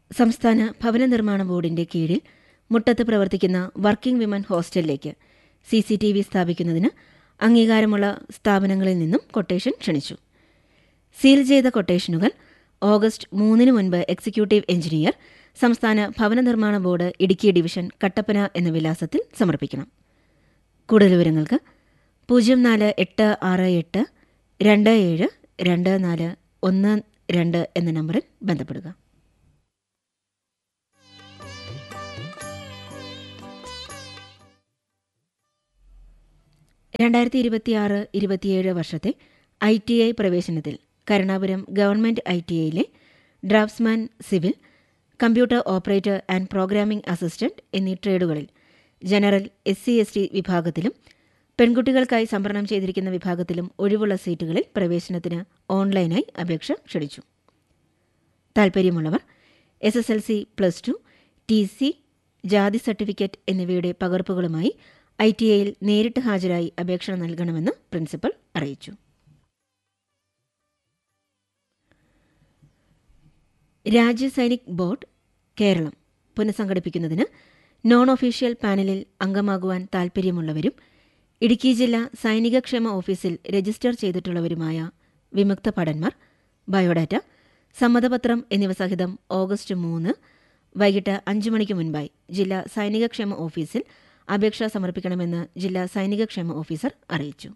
സംസ്ഥാന ഭവന നിർമ്മാണ ബോർഡിന്റെ കീഴിൽ മുട്ടത്ത് പ്രവർത്തിക്കുന്ന വർക്കിംഗ് വിമൻ ഹോസ്റ്റലിലേക്ക് സി സി ടി വി സ്ഥാപിക്കുന്നതിന് അംഗീകാരമുള്ള സ്ഥാപനങ്ങളിൽ നിന്നും കൊട്ടേഷൻ ക്ഷണിച്ചു സീൽ ചെയ്ത കൊട്ടേഷനുകൾ ഓഗസ്റ്റ് മൂന്നിന് മുൻപ് എക്സിക്യൂട്ടീവ് എഞ്ചിനീയർ സംസ്ഥാന ഭവന നിർമ്മാണ ബോർഡ് ഇടുക്കി ഡിവിഷൻ കട്ടപ്പന എന്ന വിലാസത്തിൽ സമർപ്പിക്കണം കൂടുതൽ വിവരങ്ങൾക്ക് പൂജ്യം നാല് എട്ട് ആറ് എട്ട് രണ്ട് ഏഴ് രണ്ട് നാല് ഒന്ന് രണ്ട് എന്ന നമ്പറിൽ ബന്ധപ്പെടുക രണ്ടായിരത്തി ഇരുപത്തിയാറ് ഇരുപത്തിയേഴ് വർഷത്തെ ഐ ടി ഐ പ്രവേശനത്തിൽ കരുണാപുരം ഗവൺമെന്റ് ഐ ടി ഐയിലെ draughtsman civil computer operator and programming assistant എന്നീ ട്രേഡുകളിൽ general S C S T വിഭാഗത്തിലും പെൺകുട്ടികൾക്കായി സംവരണം ചെയ്തിരിക്കുന്ന വിഭാഗത്തിലും ഒഴിവുള്ള സീറ്റുകളിൽ പ്രവേശനത്തിന് ഓൺലൈനായി അപേക്ഷ ക്ഷണിച്ചു താൽപ്പര്യമുള്ളവർ S S L C plus two T C ജാതി സർട്ടിഫിക്കറ്റ് എന്നിവയുടെ പകർപ്പുകളുമായി ഐ ടി ഐയിൽ നേരിട്ട് ഹാജരായി അപേക്ഷ നൽകണമെന്ന് പ്രിൻസിപ്പൽ അറിയിച്ചു രാജ്യ സൈനിക് ബോർഡ് കേരളം പുനഃസംഘടിപ്പിക്കുന്നതിന് നോൺ ഒഫീഷ്യൽ പാനലിൽ അംഗമാകുവാൻ താൽപ്പര്യമുള്ളവരും ഇടുക്കി ജില്ലാ സൈനികക്ഷേമ ഓഫീസിൽ രജിസ്റ്റർ ചെയ്തിട്ടുള്ളവരുമായ വിമുക്ത ഭടന്മാർ ബയോഡാറ്റ സമ്മതപത്രം എന്നിവ സഹിതം ഓഗസ്റ്റ് മൂന്ന് വൈകിട്ട് അഞ്ചു മണിക്ക് മുൻപായി ജില്ലാ സൈനികക്ഷേമ ഓഫീസിൽ അപേക്ഷ സമർപ്പിക്കണമെന്ന് ജില്ലാ സൈനികക്ഷേമ ഓഫീസർ അറിയിച്ചു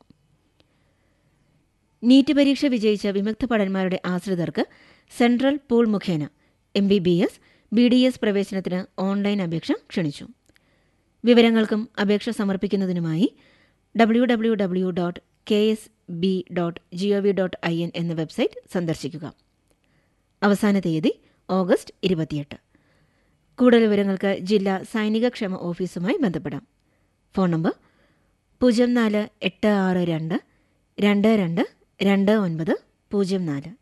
നീറ്റ് പരീക്ഷ വിജയിച്ച വിമുക്ത ഭടന്മാരുടെ ആശ്രിതർക്ക് സെൻട്രൽ പൂൾ മുഖേന M B B S B D S പ്രവേശനത്തിന് ഓൺലൈൻ അപേക്ഷ ക്ഷണിച്ചു വിവരങ്ങൾക്കും അപേക്ഷ സമർപ്പിക്കുന്നതിനുമായി W W W dot K S B dot G O V dot I N എന്ന വെബ്സൈറ്റ് സന്ദർശിക്കുക അവസാന തീയതി ഓഗസ്റ്റ് ഇരുപത്തിയെട്ട് കൂടുതൽ വിവരങ്ങൾക്ക് ജില്ലാ സൈനികക്ഷേമ ഓഫീസുമായി ബന്ധപ്പെടാം ഫോൺ നമ്പർ പൂജ്യം നാല് എട്ട് ആറ് രണ്ട് രണ്ട് രണ്ട് രണ്ട് ഒൻപത് പൂജ്യം നാല്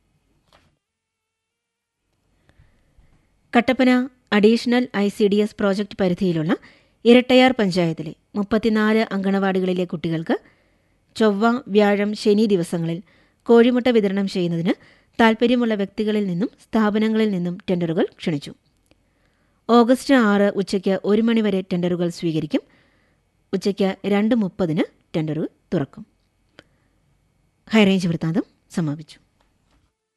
Kattappana additional I C D S project പരിധിയിലുള്ള ഇരട്ടയാർ പഞ്ചായത്തിലെ മുപ്പത്തിനാല് അങ്കണവാടികളിലെ കുട്ടികൾക്ക് ചൊവ്വ വ്യാഴം ശനി ദിവസങ്ങളിൽ കോഴിമുട്ട വിതരണം ചെയ്യുന്നതിന് താൽപ്പര്യമുള്ള വ്യക്തികളിൽ നിന്നും സ്ഥാപനങ്ങളിൽ നിന്നും ടെൻഡറുകൾ ക്ഷണിച്ചു ഓഗസ്റ്റ് ആറ് ഉച്ചയ്ക്ക് ഒരു മണിവരെ ടെൻഡറുകൾ സ്വീകരിക്കും ഉച്ചയ്ക്ക് രണ്ട് മുപ്പതിന് ടെൻഡറുകൾ തുറക്കും ഹൈറേഞ്ച് വൃത്താന്തം സമാപിച്ചു